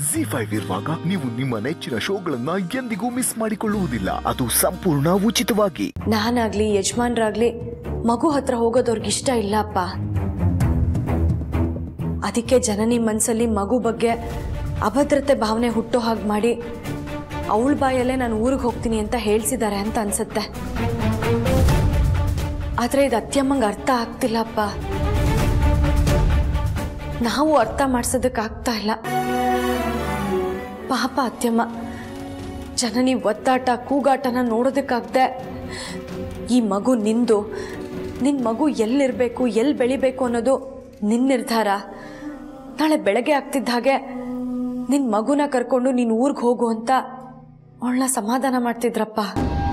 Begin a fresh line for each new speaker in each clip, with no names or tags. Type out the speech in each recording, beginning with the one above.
G five ಇರುವಾಗ ನೀವು ನಿಮ್ಮ ನೆಚ್ಚಿನ ಶೋಗಳನ್ನ ಎಂದಿಗೂ ಮಿಸ್ ಮಾಡಿಕೊಳ್ಳುವುದಿಲ್ಲ ಅದು ಸಂಪೂರ್ಣ ಉಚಿತವಾಗಿ
ನಾನಾಗ್ಲಿ ಯಜಮಾನ್ರಾಗ್ಲಿ ಮಗು ಹತ್ರ ಹೋಗೋದವ್ರಿಗೆ ಇಷ್ಟ ಇಲ್ಲ ಅಪ್ಪ ಅದಕ್ಕೆ ಜನನಿ ಮನ್ಸಲ್ಲಿ ಮಗು ಬಗ್ಗೆ ಅಭದ್ರತೆ ಭಾವನೆ ಹುಟ್ಟೋ ಹಾಗೆ ಮಾಡಿ ಅವಳ ಬಾಯಲ್ಲೇ ನಾನು ಊರಿಗೆ ಹೋಗ್ತೀನಿ ಅಂತ ಹೇಳ್ಸಿದ್ದಾರೆ ಅಂತ ಅನ್ಸುತ್ತೆ ಆದ್ರೆ ಇದು ಅತ್ಯಮ್ಮಂಗೆ ಅರ್ಥ ಆಗ್ತಿಲ್ಲಪ್ಪ ನಾವು ಅರ್ಥ ಮಾಡ್ಸೋದಕ್ಕಾಗ್ತಾ ಇಲ್ಲ ಪಾಪ ಅತ್ಯಮ್ಮ ಜನನಿ ಒತ್ತಾಟ ಕೂಗಾಟನ ನೋಡೋದಕ್ಕಾಗ್ದೆ ಈ ಮಗು ನಿಂದು ನಿನ್ನ ಮಗು ಎಲ್ಲಿರಬೇಕು ಎಲ್ಲಿ ಬೆಳಿಬೇಕು ಅನ್ನೋದು ನಿನ್ನ ನಿರ್ಧಾರ ನಾಳೆ ಬೆಳಗ್ಗೆ ಆಗ್ತಿದ್ದ ಹಾಗೆ ನಿನ್ನ ಮಗುನ ಕರ್ಕೊಂಡು ನೀನು ಊರಿಗೆ ಹೋಗು ಅಂತ ಅವಳನ್ನ ಸಮಾಧಾನ ಮಾಡ್ತಿದ್ರಪ್ಪ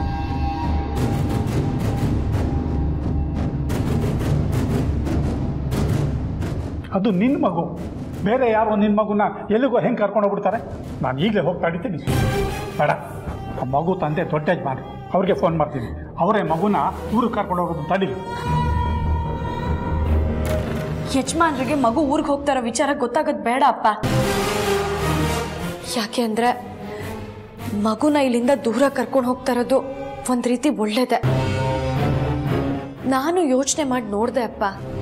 ಅದು ನಿನ್ನ ಮಗು ಬೇರೆ ಯಾರೋ ನಿನ್ನ ಮಗುನ ಎಲ್ಲಿಗೋ ಹೆಂಗೆ ಕರ್ಕೊಂಡು ಹೋಗ್ಬಿಡ್ತಾರೆ ನಾನು ಈಗಲೇ ಹೋಗಿ ತಡಿತೀನಿ ಬೇಡ ಆ ಮಗು ತಂದೆ ದೊಡ್ಡ ಯಜಮಾನ ಅವ್ರಿಗೆ ಫೋನ್ ಮಾಡ್ತೀನಿ ಅವರೇ ಮಗುನ ಊರಿಗೆ ಕರ್ಕೊಂಡು ಹೋಗೋದು ತಡಿ
ಯಜಮಾನ್ರಿಗೆ ಮಗು ಊರಿಗೆ ಹೋಗ್ತಾರೋ ವಿಚಾರ ಗೊತ್ತಾಗೋದು ಬೇಡ ಅಪ್ಪ ಯಾಕೆ ಅಂದ್ರೆ ಮಗುನ ಇಲ್ಲಿಂದ ದೂರ ಕರ್ಕೊಂಡು ಹೋಗ್ತಾ ಇರೋದು ಒಂದ್ ರೀತಿ ಒಳ್ಳೇದೆ ನಾನು ಯೋಚನೆ ಮಾಡಿ ನೋಡ್ದೆ ಅಪ್ಪ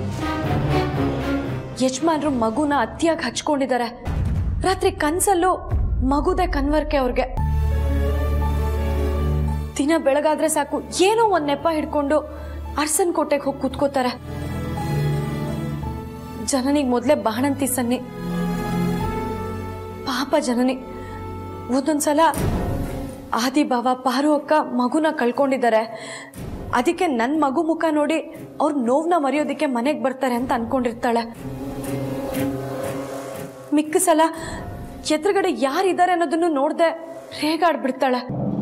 ಯಜಮಾನ್ರು ಮಗುನ ಅತಿಯಾಗಿ ಹಚ್ಕೊಂಡಿದ್ದಾರೆ ರಾತ್ರಿ ಕನ್ಸಲ್ಲೂ ಮಗುದೇ ಕನ್ವರ್ಕೆ ಅವ್ರಿಗೆ ದಿನ ಬೆಳಗಾದ್ರೆ ಸಾಕು ಏನೋ ಒಂದ್ ನೆಪ ಹಿಡ್ಕೊಂಡು ಅರ್ಸನ್ ಕೋಟೆಗೆ ಹೋಗಿ ಕೂತ್ಕೋತಾರೆ ಜನನಿಗೆ ಮೊದಲೇ ಬಾಣಂತಿ ಸನ್ನಿ ಪಾಪ ಜನನಿ ಒಂದೊಂದ್ಸಲ ಆದಿ ಬಾವ ಪಾರು ಅಕ್ಕ ಮಗುನ ಕಳ್ಕೊಂಡಿದ್ದಾರೆ ಅದಕ್ಕೆ ನನ್ನ ಮಗು ಮುಖ ನೋಡಿ ಅವ್ರ ನೋವ್ನ ಮರೆಯೋದಕ್ಕೆ ಮನೆಗೆ ಬರ್ತಾರೆ ಅಂತ ಅನ್ಕೊಂಡಿರ್ತಾಳೆ ಮಿಕ್ಕ ಸಲ ಎದುರುಗಡೆ ಯಾರಿದ್ದಾರೆ ಅನ್ನೋದನ್ನು ನೋಡ್ದೆ ರೇಗಾಡ್ಬಿಡ್ತಾಳೆ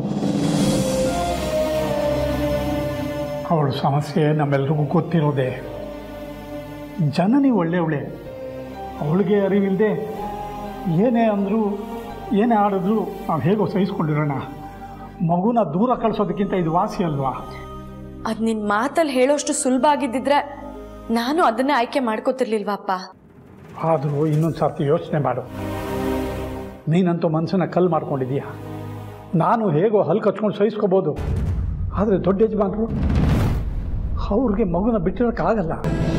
ಅವಳ ಸಮಸ್ಯೆ ನಮ್ಮೆಲ್ರಿಗೂ ಗೊತ್ತಿರೋದೆ ಜನನಿ ಒಳ್ಳೆಯವಳೆ ಅವಳಿಗೆ ಅರಿವಿಲ್ಲದೆ ಏನೇ ಅಂದರೂ ಏನೇ ಆಡಿದ್ರು ನಾವು ಹೇಗೋ ಸಹಿಸ್ಕೊಂಡಿರೋಣ ಮಗುನ ದೂರ ಕಳಿಸೋದಕ್ಕಿಂತ ಇದು ವಾಸಿ ಅಲ್ವಾ
ಅದ್ ನಿನ್ ಮಾತಲ್ಲಿ ಹೇಳೋಷ್ಟು ಸುಲಭ ಆಗಿದ್ದಿದ್ರೆ ನಾನು ಅದನ್ನೇ ಆಯ್ಕೆ ಮಾಡ್ಕೋತಿರ್ಲಿಲ್ವಾಪ್ಪ
ಆದರೂ ಇನ್ನೊಂದು ಸರ್ತಿ ಯೋಚನೆ ಮಾಡು ನೀನಂತೂ ಮನಸ್ಸನ್ನ ಕಲ್ಲು ಮಾಡ್ಕೊಂಡಿದೀಯ ನಾನು ಹೇಗೋ ಹಲ್ ಕಚ್ಕೊಂಡು ಸಹಿಸ್ಕೋಬೋದು ಆದರೆ ದೊಡ್ಡ ಯಜಮಾನರು ಅವ್ರಿಗೆ ಮಗುನ ಬಿಟ್ಟಿರೋಕ್ಕಾಗಲ್ಲ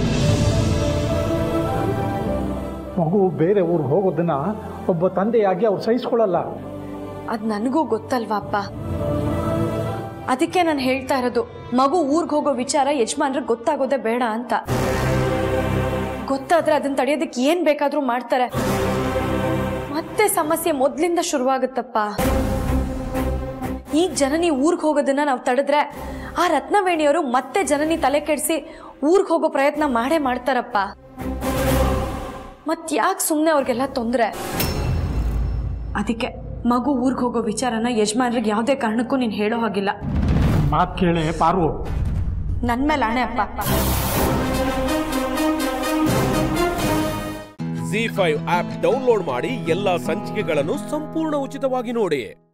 ಮಗು ಬೇರೆ ಊರಿಗೆ ಹೋಗೋದನ್ನ ಒಬ್ಬ ತಂದೆಯಾಗಿ ಅವ್ರು ಸಹಿಸ್ಕೊಳ್ಳಲ್ಲ
ಅದ್ ನನಗೂ ಗೊತ್ತಲ್ವಾಪ್ಪ ಅದಕ್ಕೆ ನಾನು ಹೇಳ್ತಾ ಇರೋದು ಮಗು ಊರ್ಗ್ ಹೋಗೋ ವಿಚಾರ ಯಜಮಾನ್ರಿಗೆ ಗೊತ್ತಾಗೋದೇ ಬೇಡ ಅಂತ ಗೊತ್ತಾದ್ರೆ ಅದನ್ನ ತಡೆಯೋದಕ್ಕೆ ಏನ್ ಬೇಕಾದ್ರೂ ಮಾಡ್ತಾರೆ ಮತ್ತೆ ಸಮಸ್ಯೆ ಮೊದ್ಲಿಂದ ಶುರುವಾಗುತ್ತಪ್ಪ ಈಗ ಜನನಿ ಊರ್ಗ್ ಹೋಗೋದನ್ನ ನಾವು ತಡೆದ್ರೆ ಆ ರತ್ನವೇಣಿಯವರು ಮತ್ತೆ ಜನನಿ ತಲೆ ಕೆಡಿಸಿ ಊರ್ಗ್ ಹೋಗೋ ಪ್ರಯತ್ನ ಮಾಡೇ ಮಾಡ್ತಾರಪ್ಪ ಮತ್ ಯಾಕೆ ಸುಮ್ಮನೆ ಅವ್ರಿಗೆಲ್ಲ ತೊಂದರೆ ಅದಕ್ಕೆ ಮಗು ಊರ್ಗ್ ಹೋಗೋ ವಿಚಾರನ ಯಜಮಾನ್ರಿಗೆ ಯಾವುದೇ ಕಾರಣಕ್ಕೂ ನೀನು ಹೇಳೋ ಹಾಗಿಲ್ಲ
ಮಾತು ಕೇಳೆ ಪಾರು
ನನ್ನ ಮೇಲೆ ಆಣೆ ಅಪ್ಪ
ಜಿ ಫೈವ್ ಆಪ್ ಡೌನ್ಲೋಡ್ ಮಾಡಿ ಎಲ್ಲಾ ಸಂಚಿಕೆಗಳನ್ನು ಸಂಪೂರ್ಣ ಉಚಿತವಾಗಿ ನೋಡಿ